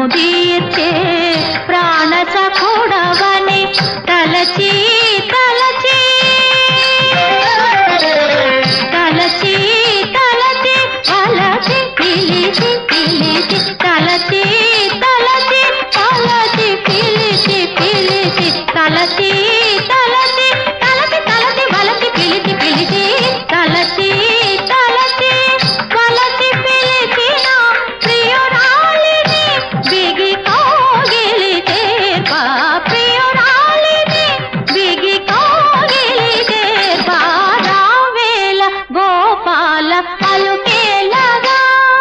తీర్చే ప్రాణ సఖుడవని తలచి తలచి తలచి తలచి తలచి పిలిచి పిలిచి తలచి తలచి తలచి పిలిచి పిలిచి తలచి తలచి తలచి తలచి వలచి పిలిచి పిలిచి తలచి తలచి వలచి పిలిచిన ప్రియురాలిని బిగి కోగిలితే పా ప్రియురాలిని బిగి కోగిలితే పారావేల గోపాల పలుకేలగా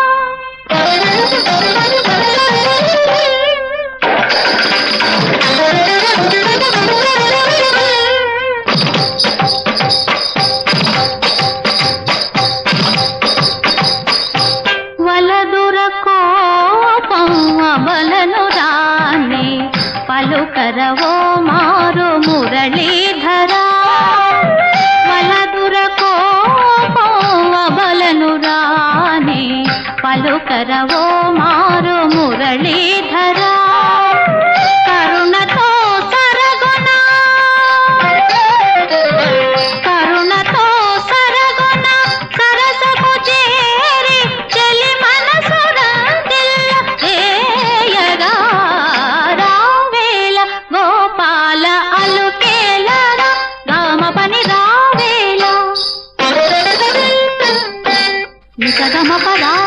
వలదుర కోపం అబలను రాని పలుకరవో మారు మురళీధరా వలదుర కోపం అబలను రాని పలుకరవో మారు మురళీధరా కరుణతో సరగుణ కరుణతో సరగుణ సరసపు చేరి చెలి మనసురందిల్ల చేయగా రావేల గోపాల అలుకేలగా గామ పని రావేల నిజగమ పరా